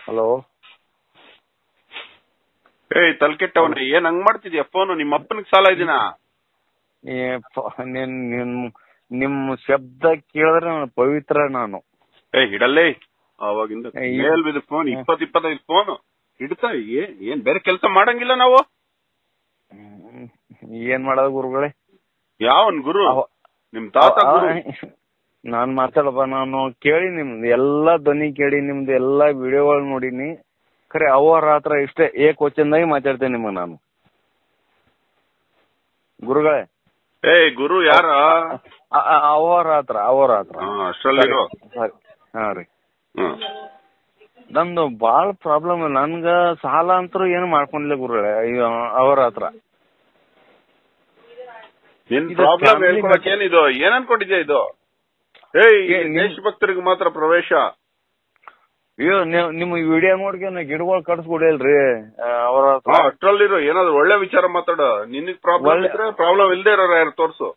Hello ಏಯ್ ತಲ್ಕೆಟ್ಟವನ ಏನ್ ಹಂಗ್ ಮಾಡ್ತಿದ್ಯಾ ಫೋನ್ ನಿಮ್ಮ ಅಪ್ಪನಿಗೆ ಸಾಲ ಇದೀನ ನಿನ್ ನಿಮ್ ನಿಮ್ ಶಬ್ದ ಕೇಳಿದ್ರೆ ನಾನು ಪವಿತ್ರ ನಾನು ಏಯ್ ಹಿಡಲ್ಲೇ ಅವಾಗಿಂದ ಏಯ್, ಮೇಲ್ ಬಿದ್ದು ಫೋನ್ ಹ್ಮ್. ಇಪ್ಪತ್ ಇಪ್ಪತ್ತೈದು ಫೋನ್ ಹಿಡ್ತಾ ಏ- ಏನ್ ಬೇರೆ ಕೆಲಸ ಮಾಡಂಗಿಲ್ಲ ನಾವು ಹ್ಮ್. ಏನ್ ಮಾಡೋದು ಗುರುಗಳೇ ಯಾವನ್ ಗುರು ಅವ- ನಿಮ್ ತಾತ ಅವ- ಗುರು ನಾನ್ ಮಾತಾಡಪ್ಪ ನಾನು ಕೇಳಿ ನಿಮ್ದು ಎಲ್ಲಾ ಧ್ವನಿ ಕೇಳಿ ನಿಮ್ದು ಎಲ್ಲಾ ವಿಡಿಯೋಗಳು ನೋಡಿನಿ ಖರೆ ಅವರ ಹತ್ರ ಇಷ್ಟೇ ಏ ಕ್ವಶನ್ದಾಗಿ ಮಾತಾಡ್ತೇನೆ ನಿಮಗೆ ನಾನು ಗುರುಗಳೇ ಏಯ್ ಗುರು ಯಾರ ಅ- ಅ- ಅವರ ಹತ್ರ ಅವರ ಹತ್ರ ಹಾ, ಅಷ್ಟ್ರಲ್ಲಿರೋ ಸರಿ. ಹಾ ರೀ ಹ್ಮ್ ನಂದು ಬಾಳ ಪ್ರಾಬ್ಲಮ್ ನನ್ಗ ಸಾಲ ಅಂತೂ ಏನು ಮಾಡ್ಕೊಂಡಿಲ್ಲ ಗುರುಗಳೇ ಅಯ್ಯೋ, ಅವರ ಹತ್ರ ನಿನ್ ಇದು ಪ್ರಾಬ್ಲಮ್ family ಹೇಳ್ಕೊಳಕ್ matter. ಏನಿದು ಏನ್ ಅನ್ಕೊಂಡಿದ್ಯಾ ಇದು ಏಯ್ ಏ, ನಿಮ್- ದೇಶಭಕ್ತರಿಗೆ ಮಾತ್ರ ಪ್ರವೇಶ ಅಯ್ಯೋ ನೀವು ನಿಮ್ಮ ವಿಡಿಯೋ ನೋಡ್ಕೊಂಡು ಗಿಡಗಳು ಕಟ್ಸ್ಕೊಡಿಲ್ರಿ ಅವರ ಹತ್ರ ಹಾ ಅಷ್ಟ್ರಲ್ಲಿರೋ ಏನಾದ್ರು ಒಳ್ಳೆ ವಿಚಾರ ಮಾತಾಡ ನಿನಗ್ ಪ್ರಾಬ್ಲಮ್ ಒಳ್ಳೆ- ಇದ್ರೆ ಪ್ರಾಬ್ಲಮ್ ಇಲ್ದೇ ಇರೋರು ಯಾರು ತೋರ್ಸು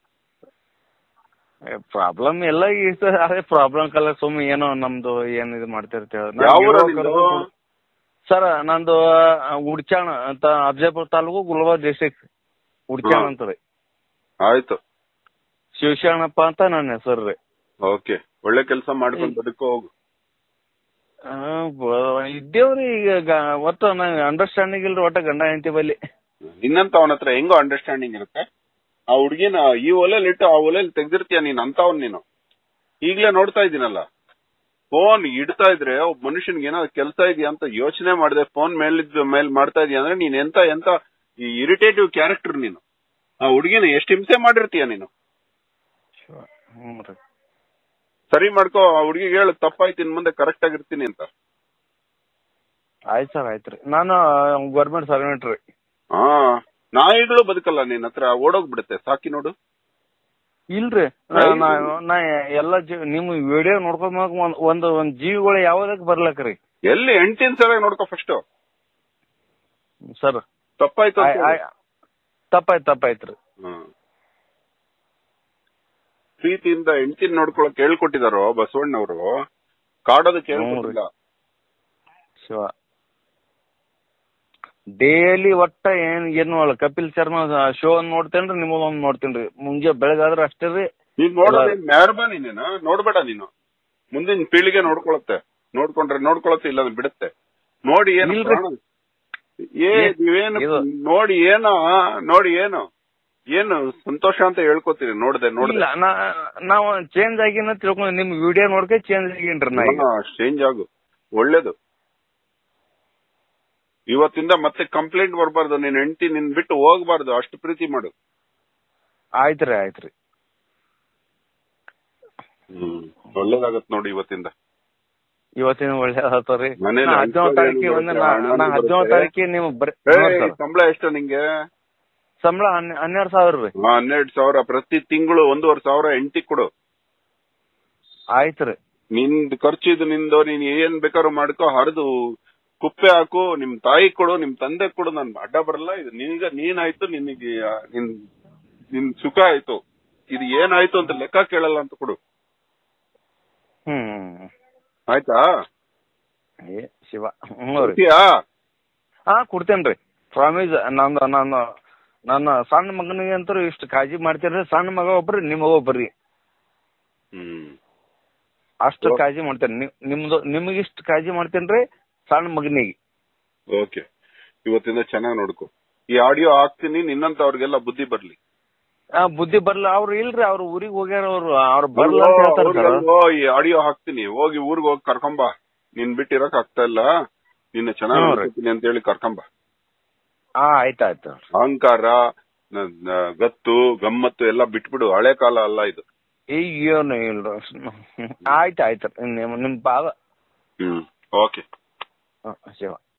ಪ್ರಾಬ್ಲಮ್ ಎಲ್ಲ ಇಷ್ಟ ಅದೇ ಪ್ರಾಬ್ಲಮ್ ಕಲ್ಲ ಸುಮ್ಮನೆ ಏನೋ ನಮ್ದು ಏನ್ ಇದು ಮಾಡ್ತಿರ್ತೇವೆ ಯಾವ ಊರ ನಿಂದು ಸರ್ ನಂದು ಉಡ್ಚಾಣ ಅಂತ ಅಫಜಲ್ಪುರ ತಾಲೂಕು ಗುಲ್ಬರ್ಗ ಡಿಸ್ಟ್ರಿಕ್ಟ್ ಉಡ್ಚಾಣ ಹಾ. ಅಂತ ರೀ ಆಯ್ತು ಶಿವಶರಣಪ್ಪ ಅಂತ ನನ್ನ ಹೆಸರು ರೀ ಓಕೆ ಒಳ್ಳೆ ಕೆಲಸ ಮಾಡ್ಕೊಂಡು ಬದುಕೋ ಹೋಗು ಆ, ಬ- ಇದ್ದೇವ್ರಿ ಈಗ ಗ- ಒಟ್ಟು ನಂಗೆ ಅಂಡರ್ಸ್ಟ್ಯಾಂಡಿಂಗ್ ಇಲ್ರಿ ಒಟ್ಟ ಗಂಡ ಹೆಂಡತಿ ಬಲ್ಲಿ ನಿನ್ನಂತ ಅವನ ಹತ್ರ ಹೆಂಗೋ ಅಂಡರ್ಸ್ಟ್ಯಾಂಡಿಂಗ್ ಇರುತ್ತೆ ಆ ಹುಡ್ಗಿನ ಈ ಒಲೆಲ್ ಇಟ್ಟು ಆ ಒಲೆಲ್ ತೆಗ್ದಿರ್ತೀಯ ನೀನ್ ಅಂತವನ್ ನೀನು ಈಗ್ಲೇ ನೋಡ್ತಾ ಇದ್ದೀನಲ್ಲ ಫೋನ್ ಇಡ್ತಾ ಇದ್ರೆ ಒಬ್ಬ ಮನುಷ್ಯನ್ಗೆ ಏನಾದ್ರು ಕೆಲಸ ಇದೆಯಾ ಅಂತ ಯೋಚನೆ ಮಾಡದೆ ಫೋನ್ ಮೇಲಿದ್ದ ಮೇಲ್ ಮಾಡ್ತಾ ಇದೀಯ ಅಂದ್ರೆ ನೀನ್ ಎಂತ ಎಂತ ಈ ಇರಿಟೇಟಿವ್ ಕ್ಯಾರೆಕ್ಟರ್ ನೀನು ಆ ಹುಡ್ಗಿನ ಎಷ್ಟು ಹಿಂಸೆ ಮಾಡಿರ್ತೀಯ ನೀನು ಹ್ಞೂ ರೀ ಸರಿ ಮಾಡ್ಕೋ ಆ ಹುಡ್ಗಿಗೆ ಹೇಳು ತಪ್ಪಾಯ್ತು ಇನ್ ಮುಂದೆ ಕರೆಕ್ಟ್ ಆಗಿರ್ತೀನಿ ಅಂತ ಆಯ್ತು ಸರ್ ಆಯ್ತು ರೀ ನಾನು ಗೌರ್ಮೆಂಟ್ ಸರ್ವೆಂಟ್ ರೀ ಹಾ ನಾಯಿಗಳು ಬದುಕಲ್ಲ ನಿನ್ ಹತ್ರ ಓಡೋಗ್ಬಿಡುತ್ತೆ ಸಾಕಿ ನೋಡು ಇಲ್ರಿ ನಾ- ನಾ- ನಾ ಎಲ್ಲ ಜೀವ ನಿಮ್ ವಿಡಿಯೋ ನೋಡ್ಕೊಂಡ್ ಒಂದ್ ಒಂದು ಒಂದ್ ಜೀವಿಗಳು ಯಾವ್ದಕ್ ಬರ್ಲಕ್ರಿ ಎಲ್ಲಿ ಹೆಂಡ್ತಿನ ಸರಿಯಾಗಿ ನೋಡ್ಕೋ ಫಸ್ಟ್ ಸರ್ ತಪ್ಪಾಯ್ತು ಅಂತ ಹೇಳು. ತಪ್ಪಾಯ್ತು ತಪ್ಪಾಯ್ತು ರೀ ಹ್ಮ್. ಪ್ರೀತಿಯಿಂದ ಹೆಂಡತಿನ ನೋಡ್ಕೊಳಕ್ ಹೇಳ್ಕೊಟ್ಟಿದಾರೋ ಬಸವಣ್ಣವರು ಕಾಡೋದಕ್ಕೆ ಹೇಳ್ಕೊಟ್ಟಿಲ್ಲ ಶಿವ ಡೈಲಿ ಒಟ್ಟ ಏನ್ ಏನು ಅಲ್ಲ ಕಪಿಲ್ ಶರ್ಮಾ ಶೋ ಒಂದ್ ನೋಡ್ತೇನ್ರಿ ನಿಮ್ಮದೊಂದ್ ನೋಡ್ತೇನ್ರಿ ಮುಂಜೆ ಬೆಳಗಾದ್ರೆ ಅಷ್ಟೇ ರೀ ನೀನ್ ನೋಡೋದು ಮೆಹರ್ಬಾನಿ ನೀನು ನೋಡ್ಬೇಡ ನೀನು ಮುಂದಿನ ಪೀಳಿಗೆ ನೋಡ್ಕೊಳತ್ತೆ ನೋಡ್ಕೊಂಡ್ರೆ ನೋಡ್ಕೊಳತ್ತೆ ಇಲ್ಲ ಅಂದ್ರೆ ಬಿಡುತ್ತೆ ನೋಡಿ ಏನು ಇಲ್ರಿ. ಪ್ರಾಣ- ಏ ಏ- ನೀವೇನು ಇದು- ನೋಡಿ ಏನೋ ನೋಡಿ ಏನು ಏನು ಸಂತೋಷ ಅಂತ ಹೇಳ್ಕೊತೀರಿ ನೋಡ್ದೆ ನೋಡ್ದೆ ಇಲ್ಲ ನಾ ನಾವು ಚೇಂಜ್ ಆಗಿನ ತಿಳ್ಕೊಂಡ್ ನಿಮ್ ವಿಡಿಯೋ ನೋಡ್ಕೆ ಚೇಂಜ್ ಆಗೇನ್ರಿ ನಾ ಈಗ ಚೇಂಜ್ ಆಗು ಒಳ್ಳೇದು ಇವತ್ತಿಂದ ಮತ್ತೆ ಕಂಪ್ಲೇಂಟ್ ಬರ್ಬಾರ್ದು ನಿನ್ ಹೆಂಡತಿ ನಿನ್ ಬಿಟ್ಟು ಹೋಗ್ಬಾರ್ದು ಅಷ್ಟು ಪ್ರೀತಿ ಮಾಡು ಆಯ್ತ್ರಿ ಆಯ್ತ್ರಿ ಹ್ಮ್ ಒಳ್ಳೇದಾಗತ್ ನೋಡಿ ಇವತ್ತಿಂದ ಇವತ್ತಿನ ಒಳ್ಳೇದಾಗ್ತಾವ್ರಿ ಮನೇಲಿ ನಾ ಹದಿನೇಳು ಅಂಥವ್ರು ತಾರೀಕಿಗೆ ಏನು ಒಂದ್ ಬರುತ್ತೆ, ಹಣ ನಾ ಹದಿನೇಳು ಬರುತ್ತೆ. ತಾರೀಕಿಗೆ ನೀವು ಬರ್ರಿ ಏಯ್, ಹ್ಞೂ ಸರ್. ಸಂಬಳ ಎಷ್ಟು ನಿಂಗೆ ಸಂಬಳ ಹನ್ನೆ- ಹನ್ನೆರಡು ಸಾವಿರ ರೀ ಹಾ, ಹನ್ನೆರಡು ಸಾವಿರ ಪ್ರತಿ ತಿಂಗಳು ಒಂದೂವರೆ ಸಾವಿರ ಹೆಂಡತಿ ಕೊಡು ಆಯ್ತ್ರಿ ನಿಂದ್ ಖರ್ಚು ಇದು ನಿಂದು ನೀನ್ ಏನ್ ಬೇಕಾದ್ರೂ ಮಾಡ್ಕೋ ಹರಿದು ಕುಪ್ಪೆ ಹಾಕು ನಿಮ್ ತಾಯಿ ಕೊಡು ನಿಮ್ ತಂದೆ ಕೊಡು ನನ್ ಅಡ್ಡ ಬರಲ್ಲ ಇದು ನಿನ್ಗ ನೀನಾಯ್ತು ನಿನಗೆ ಆ, ನಿನ್ ನಿನ್ ಸುಖ ಆಯ್ತು ಇದು ಏನಾಯ್ತು ಅಂತ ಲೆಕ್ಕ ಕೇಳಲ್ಲ ಅಂತ ಕೊಡು ಹ್ಮ್ ಆಯ್ತಾ ಏ ಶಿವ ಹ್ಞೂ ರೀ ಕೊಡ್ತೀಯಾ ಹಾ ಕೊಡ್ತೇನ್ರಿ ಪ್ರಾಮಿಸ್ ನಂದು ನಾನು ನನ್ನ ಸಣ್ಣ ಮಗನಿಗೆ ಅಂತೂ ಇಷ್ಟು ಕಾಳಜಿ ಮಾಡ್ತೇನ್ರಿ ಸಣ್ಣ ಮಗ ಒಬ್ರಿ ನಿಮ್ಮ ಮಗ ಒಬ್ರಿ ಹ್ಮ್ ಅಷ್ಟು ಓ. ಕಾಳಜಿ ಮಾಡ್ತೇನೆ ನಿಮ್ ನಿಮ್ದು ನಿಮಗೆ ಇಷ್ಟು ಕಾಳಜಿ ಮಾಡ್ತೇನ್ರಿ ಸಣ್ಣ ಮಗನಿಗೆ ಓಕೆ ಇವತ್ತಿಂದ ಚೆನ್ನಾಗ್ ನೋಡ್ಕೊ ಈ ಆಡಿಯೋ ಹಾಕ್ತೀನಿ ನಿನ್ನಂತ ಅವ್ರಿಗೆಲ್ಲ ಬುದ್ಧಿ ಬರ್ಲಿ ಆ ಬುದ್ಧಿ ಬರ್ಲ ಅವ್ರು ಇಲ್ರಿ ಅವ್ರ ಊರಿಗೆ ಹೋಗ್ಯಾರ ಅವ್ರು ಅವ್ರು ಬರ್ಲ ಅಂತ ಹೇಳ್ತಾರ ಸರ್ ಅವ್ರಿಗೆಲ್ಲೋ ಈ ಆಡಿಯೋ ಹಾಕ್ತೀನಿ ಹೋಗಿ ಊರ್ಗ್ ಹೋಗಿ ಕರ್ಕೊಂಬ ನಿನ್ ಬಿಟ್ಟಿರಕ್ ಆಗ್ತಾ ಇಲ್ಲ ನಿನ್ನ ಚೆನ್ನಾಗ್ ಹ್ಞೂ ರೀ. ನೋಡ್ಕೊತೀನಿ ಅಂತ ಹೇಳಿ ಕರ್ಕೊಂಬ ಹಾ ಆಯ್ತಾಯ್ತು ಅಹಂಕಾರ ನ- ನ- ಗತ್ತು ಗಮ್ಮತ್ತು ಎಲ್ಲ ಬಿಟ್ಬಿಡು ಹಳೆ ಕಾಲ ಅಲ್ಲ ಇದು ಈಗೇನು ಇಲ್ರಿ ಆಯ್ತು ಆಯ್ತು ನಿಮ್ ನಿಮ್ ಪಾದ ಹ್ಮ್ ಓಕೆ ಹ, ಶಿವ